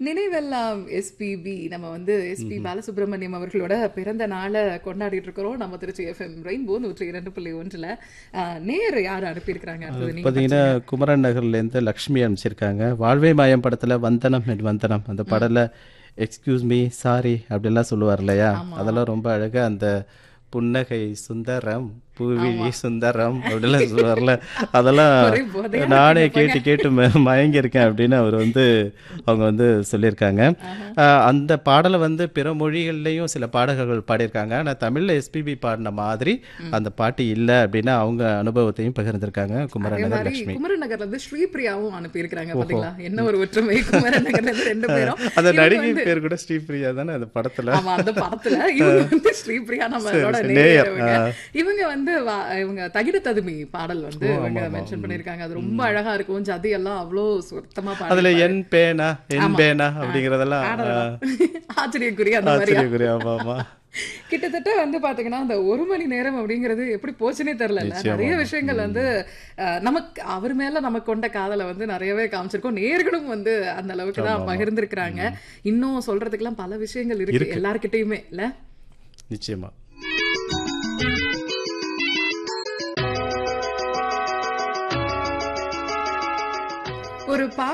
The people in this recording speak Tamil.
நினைவெல்லாம் எஸ்பிபி நம்ம வந்து எஸ்பி பாலசுப்ரமணியம் அவர்களோட பிறந்த நாளை கொண்டாடிட்டு இருக்கிறோம் நம்ம திருச்சி எஃப்எம் ரெயின்போ நூற்றி இரண்டு புள்ளி ஒன்றுல ஆஹ், நேர் யார் அனுப்பியிருக்கிறாங்க அடுத்தது நீங்க பார்த்தீங்கன்னா குமரன் நகர்லேருந்து லக்ஷ்மி அனுப்பிச்சிருக்காங்க வாழ்வே மாயம் படத்தில் வந்தனம் என் வந்தனம் அந்த படல எக்ஸ்கியூஸ் மீ சாரி அப்படிலாம் சொல்லுவார் இல்லையா அதெல்லாம் ரொம்ப அழகா அந்த புன்னகை சுந்தரம் பூவிழி சுந்தரம் அப்படிலாம் சொல்லுவார்ல அதெல்லாம் ஒரே போதையா நானே கேட்டு கேட்டு ம- மயங்கியிருக்கேன் அப்படின்னு அவர் வந்து அவங்க வந்து சொல்லியிருக்காங்க ஆஹ் அந்த பாடலை வந்து பிற மொழிகள்லையும் சில பாடகர்கள் பாடியிருக்காங்க ஆனால் தமிழில் எஸ்பிபி பாடின மாதிரி அந்த பாட்டு இல்லை அப்படின்னு அவங்க அனுபவத்தையும் பகிர்ந்திருக்காங்க அதே குமரநகர் மாதிரி லட்சுமி குமரன் நகர்ல இருந்து ஸ்ரீபிரியாவும் அனுப்பியிருக்கிறாங்க பாத்தீங்களா என்ன ஒரு ஒற்றுமை குமரன் நகர்ல இருந்து ரெண்டு பேரும் அந்த இவங்க நடிகை வந்து- பேர் கூட ஸ்ரீபிரியா தானே அந்த படத்துல ஆமா அந்த படத்துல இவங்க வந்து ஸ்ரீபிரியா நம்மளோட சரி, நேயர் நேயர், இவங்க. ஆ. இவங்க வந்து வா- இவங்க தகிட ததுமி பாடல் வந்து இவங்க மென்ஷன் பண்ணிருக்காங்க அது ரொம்ப அழகா இருக்கும் ஜதி எல்லாம் அவ்வளோ சுத்தமா அதுல பாடி என் பேனா என் பேனா அப்படிங்கறதெல்லாம் ஆச்சரியக்குரிய அந்த மாதிரி ஆச்சரியக்குரிய ஆமா ஆமா கிட்டத்தட்ட வந்து பாத்தீங்கன்னா அந்த ஒரு மணி நேரம் அப்படிங்கிறது எப்படி போச்சுனே தெரியல நிறைய விஷயங்கள் வந்து அஹ், நமக்கு அவர் மேல நமக்கு கொண்ட காதலை வந்து நிறையவே காமிச்சிருக்கோம் நேர்களும் வந்து அந்த அளவுக்கு தான் பகிர்ந்திருக்கிறாங்க இன்னும் சொல்றதுக்கெல்லாம் பல விஷயங்கள் இருக்கு எல்லார்கிட்டயுமே இல்ல நிச்சயமா ஒரு பா